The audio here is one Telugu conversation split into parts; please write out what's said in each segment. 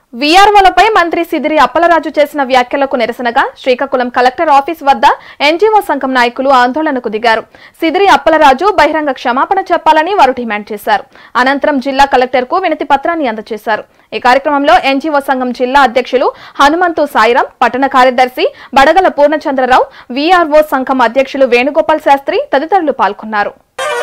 వీఆర్ఓలపై మంత్రి సిదిరి అప్పలరాజు చేసిన వ్యాఖ్యలకు నిరసనగా శ్రీకాకుళం కలెక్టర్ ఆఫీస్ వద్ద ఎన్జీఓ సంఘం నాయకులు ఆందోళనకు దిగారు సిదిరి అప్పలరాజు బహిరంగ క్షమాపణ చెప్పాలని వారు డిమాండ్ చేశారు అనంతరం జిల్లా కలెక్టర్కు వినతి పత్రాన్ని అందజేశారు ఈ కార్యక్రమంలో ఎన్జీఓ సంఘం జిల్లా అధ్యక్షులు హనుమంతు సాయిరాం పట్టణ కార్యదర్శి బడగల పూర్ణచంద్రరావు వీఆర్ఓ సంఘం అధ్యక్షులు వేణుగోపాల్ శాస్త్రి తదితరులు పాల్గొన్నారు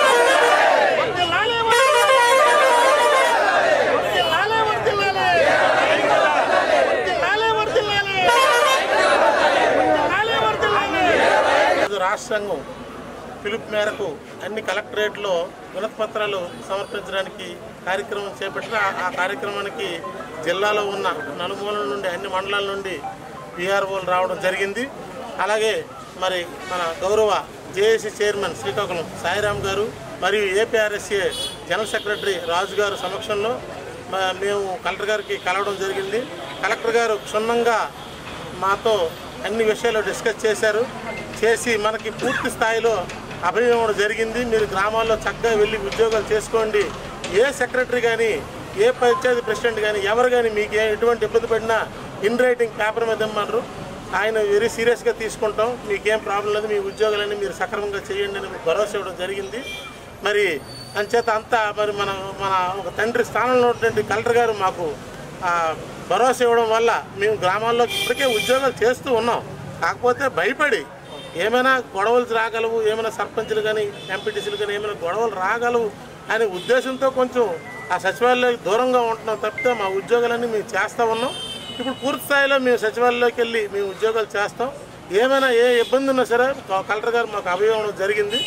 ఈరోజు రాష్ట్ర సంఘం పిలుపు మేరకు అన్ని కలెక్టరేట్లో వినతిపత్రాలు సమర్పించడానికి కార్యక్రమం చేపట్టిన ఆ- ఆ కార్యక్రమానికి జిల్లాలో ఉన్న నలుమూలల నుండి అన్ని మండలాల నుండి విఆర్ఓలు రావడం జరిగింది అలాగే మరి మన గౌరవ జేఏసీ చైర్మన్ శ్రీకాకుళం సాయిరామ్ గారు మరియు ఏపీఆర్ఎస్ఏ జనరల్ సెక్రటరీ రాజు గారు సమక్షంలో మ- మేము కలెక్టర్ గారికి కలవడం జరిగింది కలెక్టర్ గారు క్షుణ్ణంగా మాతో అన్ని విషయాలు డిస్కస్ చేశారు చేసి మనకి పూర్తి స్థాయిలో అభయం ఇవ్వడం జరిగింది మీరు గ్రామాల్లో చక్కగా వెళ్ళి ఉద్యోగాలు చేసుకోండి ఏ సెక్రటరీ కానీ ఏ పంచాయతీ ప్రెసిడెంట్ కానీ ఎవరు కానీ మీకు ఏ- ఎటువంటి ఇబ్బంది పడినా ఇన్ రైటింగ్ పేపర్ మీద ఇమ్మన్నారు ఆయన వెరీ సీరియస్గా తీసుకుంటాం మీకేం ప్రాబ్లం లేదు మీ ఉద్యోగాలన్నీ మీరు సక్రమంగా చేయండి అని భరోసా ఇవ్వడం జరిగింది మరి అంచేత అంతా మరి మన మన ఒక తండ్రి స్థానంలో ఉన్నటువంటి కలెక్టర్ గారు మాకు ఆ, భరోసా ఇవ్వడం వల్ల మేము గ్రామాల్లో ఇప్పటికే ఉద్యోగాలు చేస్తూ ఉన్నాం కాకపోతే భయపడి ఏమైనా గొడవలు రాగలవు ఏమైనా సర్పంచులు కానీ ఎంపీటీసీలు కానీ ఏమైనా గొడవలు రాగలవు అనే ఉద్దేశంతో కొంచెం ఆ సచివాలయాలకు దూరంగా ఉంటున్నాం తప్పితే మా ఉద్యోగాలన్నీ మేము చేస్తూ ఉన్నాం ఇప్పుడు పూర్తి స్థాయిలో మేము సచివాలయంలోకి వెళ్ళి మేము ఉద్యోగాలు చేస్తాం ఏమైనా ఏ ఇబ్బంది ఉన్నా సరే కలెక్టర్ గారు మాకు అభయం జరిగింది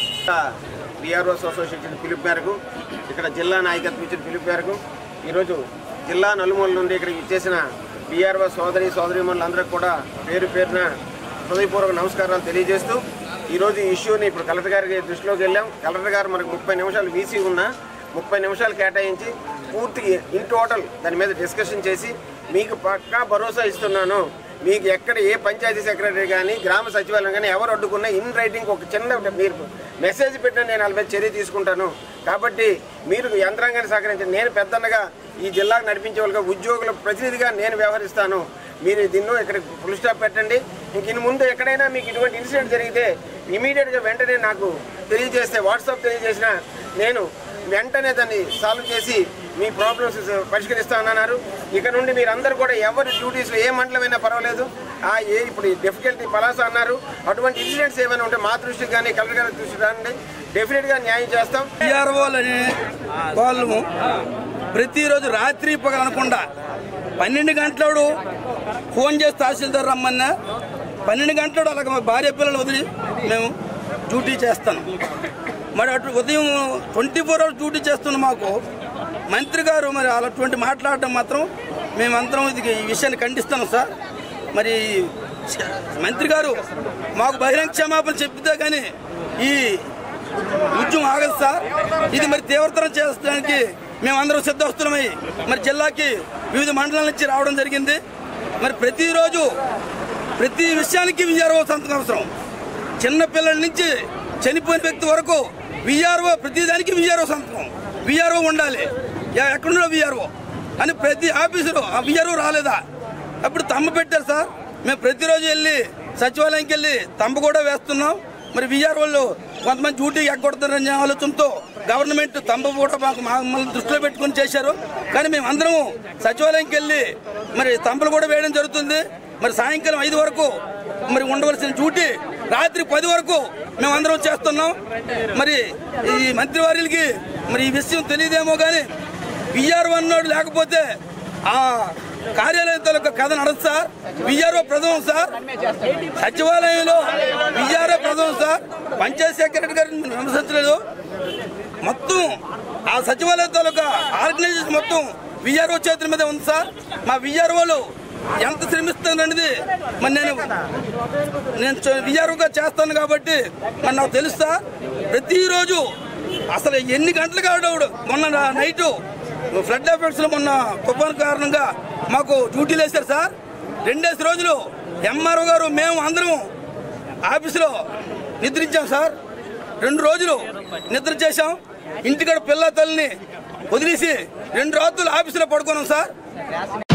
బీఆర్ఓస్ అసోసియేషన్ పిలుపు మేరకు ఇక్కడ జిల్లా నాయకత్వం ఇచ్చిన పిలుపు మేరకు ఈరోజు జిల్లా నలుమూల నుండి ఇక్కడికి ఇచ్చేసిన బీఆర్ఓ సోదరి సోదరిమణులందరికీ కూడా పేరు పేరున హృదయపూర్వక నమస్కారాలు తెలియజేస్తూ ఈరోజు ఈ ఇష్యూని ఇప్పుడు కలెక్టర్ గారికి దృష్టిలోకి వెళ్ళాం కలెక్టర్ గారు మనకు ముప్పై నిమిషాలు వీసీ ఉన్నా ముప్పై నిమిషాలు కేటాయించి పూర్తి ఇన్ టోటల్ దాని మీద డిస్కషన్ చేసి మీకు పక్కా భరోసా ఇస్తున్నాను మీకు ఎక్కడ ఏ పంచాయతీ సెక్రటరీ కానీ గ్రామ సచివాలయం కానీ ఎవరు అడ్డుకున్నా ఇన్ రైటింగ్ ఒక చిన్న మీరు మెసేజ్ పెట్టిన నేను వాళ్ళ మీద చర్య తీసుకుంటాను కాబట్టి మీరు యంత్రాంగాన్ని సహకరించండి నేను పెద్దన్నగా ఈ జిల్లాకు నడిపించే వాళ్ళగా ఉద్యోగుల ప్రతినిధిగా నేను వ్యవహరిస్తాను మీరు దీన్ని ఇక్కడ ఫుల్ స్టాప్ పెట్టండి ఇంక ఇన్ని ముందు ఎక్కడైనా మీకు ఇటువంటి ఇన్సిడెంట్ జరిగితే ఇమీడియట్గా వెంటనే నాకు తెలియజేస్తే వాట్సాప్ తెలియజేసిన నేను వెంటనే దాన్ని సాల్వ్ చేసి మీ ప్రాబ్లమ్స్ పరిష్కరిస్తానన్నారు ఇక నుండి మీరందరూ కూడా ఎవరి డ్యూటీస్లో ఏ మండలమైనా పర్వాలేదు ఆ ఏ ఇప్పుడు డిఫికల్టీ పలాస అన్నారు అటువంటి ఇన్సిడెంట్స్ ఏమైనా ఉంటే మా దృష్టికి కానీ కలెక్టర్ గారి దృష్టికి రండి డెఫినెట్గా న్యాయం చేస్తాం పిఆర్ఓలని వాళ్ళు ప్రతిరోజు రాత్రి పగలనకుండా పన్నెండు గంటలడు ఫోన్ చేసి తహసీల్దార్ రమ్మన్నా పన్నెండు గంటలడు అలాగ మా భార్య పిల్లలు వదిలి మేము డ్యూటీ చేస్తాను మరి అటు ఉదయం ట్వంటీ ఫోర్ అవర్స్ డ్యూటీ చేస్తున్న మాకు మంత్రి గారు మరి అటువంటి మాట్లాడడం మాత్రం మేమందరం ఇది ఈ విషయాన్ని ఖండిస్తాం సార్ మరి మంత్రి గారు మాకు బహిరంగ క్షమాపణ చెప్పితే కానీ ఈ ఉద్యమం ఆగదు సార్ ఇది మరి తీవ్రతరం చేసడానికి మేమందరం సిద్ధవస్తులమై మరి జిల్లాకి వివిధ మండలాల నుంచి రావడం జరిగింది మరి ప్రతిరోజు ప్రతి విషయానికి విఆర్ఓ సంతకం అవసరం చిన్న పిల్లల నుంచి చనిపోయిన వ్యక్తి వరకు విఆర్ఓ ప్రతిదానికి విఆర్ఓ సంతకం విఆర్ఓ ఉండాలి ఎ- ఎక్కడున్నా విఆర్ఓ అని ప్రతి ఆఫీసులో ఆ విఆర్ఓ రాలేదా అప్పుడు తమ్మ పెట్టారు సార్ మేము ప్రతిరోజు వెళ్ళి సచివాలయంకి వెళ్ళి తమ్మ కూడా వేస్తున్నాం మరి విఆర్ వాళ్ళు కొంతమంది డ్యూటీ ఎగ్గొడతారనే ఆలోచనతో గవర్నమెంట్ తంబ కూడా మాకు మమ్మల్ని దృష్టిలో పెట్టుకొని చేశారు కానీ మేము అందరం సచివాలయంకి వెళ్ళి మరి తంబలు కూడా వేయడం జరుగుతుంది మరి సాయంకాలం ఐదు వరకు మరి ఉండవలసిన డ్యూటీ రాత్రి పది వరకు మేము అందరం చేస్తున్నాం మరి ఈ మంత్రివర్యులకి మరి ఈ విషయం తెలియదేమో కానీ విఆర్ అన్నాడు లేకపోతే ఆ కార్యాలయం తాలూకా కథ నడదు సార్ విఆర్ఓ ప్రథమం సార్ సచివాలయంలో విఆర్ఓ ప్రథమం సార్ పంచాయత్ సెక్రటరీ గారిని మేము విమర్శించలేదు మొత్తం ఆ సచివాలయం తాలూకా ఆర్గనైజేషన్ మొత్తం విఆర్ఓ చేతుల మీద ఉంది సార్ మా విఆర్ఓలు ఎంత శ్రమిస్తాననేది మరి నేను నేను విఆర్ఓగా చేస్తాను కాబట్టి మరి నాకు తెలుసు సార్ ప్రతిరోజు అసలు ఎన్ని గంటలు కావడం మొన్న నా- నైటు ఫ్లడ్ ఎఫెక్ట్స్ లో మొన్న తుఫాను కారణంగా మాకు డ్యూటీలు వేశారు సార్ రెండేసి రోజులు ఎంఆర్ఓ గారు మేము అందరం ఆఫీసులో నిద్రించాం సార్ రెండు రోజులు నిద్ర చేశాం ఇంటికాడ పిల్ల తల్లిని వదిలేసి రెండు రాత్రులు ఆఫీసులో పడుకున్నాం సార్